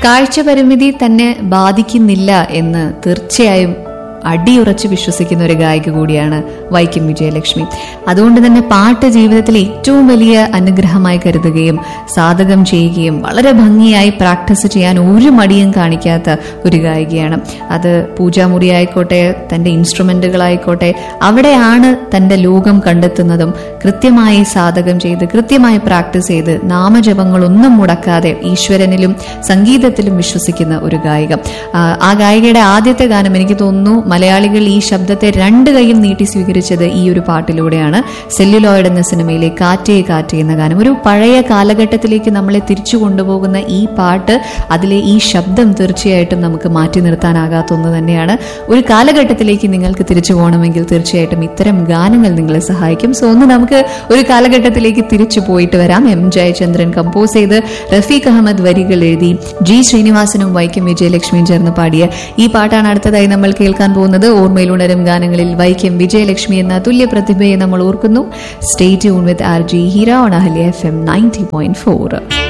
കാഴ്ച പരിമിതി തന്നെ ബാധിക്കുന്നില്ല എന്ന് തീർച്ചയായും അടിയുറച്ച് വിശ്വസിക്കുന്ന ഒരു ഗായിക കൂടിയാണ് വൈക്കം വിജയലക്ഷ്മി അതുകൊണ്ട് തന്നെ പാട്ട് ജീവിതത്തിലെ ഏറ്റവും വലിയ അനുഗ്രഹമായി കരുതുകയും സാധകം ചെയ്യുകയും വളരെ ഭംഗിയായി പ്രാക്ടീസ് ചെയ്യാൻ ഒരു മടിയും കാണിക്കാത്ത ഒരു ഗായികയാണ് അത് പൂജാമുറി ആയിക്കോട്ടെ തന്റെ ഇൻസ്ട്രുമെന്റുകളായിക്കോട്ടെ അവിടെയാണ് തന്റെ ലോകം കണ്ടെത്തുന്നതും കൃത്യമായി സാധകം ചെയ്ത് കൃത്യമായി പ്രാക്ടീസ് ചെയ്ത് നാമജപങ്ങളൊന്നും മുടക്കാതെ ഈശ്വരനിലും സംഗീതത്തിലും വിശ്വസിക്കുന്ന ഒരു ഗായിക ആ, ആ ഗായികയുടെ ആദ്യത്തെ ഗാനം എനിക്ക് തോന്നുന്നു മലയാളികൾ ഈ ശബ്ദത്തെ രണ്ട് കൈയും നീട്ടി സ്വീകരിച്ചത് ഈ ഒരു പാട്ടിലൂടെയാണ് സെല്ലുലോയിഡ് എന്ന സിനിമയിലെ കാറ്റേ കാറ്റേ എന്ന ഗാനം ഒരു പഴയ കാലഘട്ടത്തിലേക്ക് നമ്മളെ തിരിച്ചു കൊണ്ടുപോകുന്ന ഈ പാട്ട് അതിലെ ഈ ശബ്ദം തീർച്ചയായിട്ടും നമുക്ക് മാറ്റി നിർത്താനാകാത്ത ഒന്ന് തന്നെയാണ് ഒരു കാലഘട്ടത്തിലേക്ക് നിങ്ങൾക്ക് തിരിച്ചു പോകണമെങ്കിൽ തീർച്ചയായിട്ടും ഇത്തരം ഗാനങ്ങൾ നിങ്ങളെ സഹായിക്കും സോ ഒന്ന് നമുക്ക് ഒരു കാലഘട്ടത്തിലേക്ക് തിരിച്ചു പോയിട്ട് വരാം എം ജയചന്ദ്രൻ കമ്പോസ് ചെയ്ത് റഫീഖ് അഹമ്മദ് വരികൾ എഴുതി ജി ശ്രീനിവാസനും വൈക്കം വിജയലക്ഷ്മിയും ചേർന്ന് പാടിയ ഈ പാട്ടാണ് അടുത്തതായി നമ്മൾ കേൾക്കാൻ പോകുന്നത് ഓർമ്മയിൽ ഉണരും ഗാനങ്ങളിൽ വൈക്കം വിജയലക്ഷ്മി എന്ന തുല്യ പ്രതിഭയെ നമ്മൾ ഓർക്കുന്നു stay tune with R J Heera on Ahalya F M ninety point four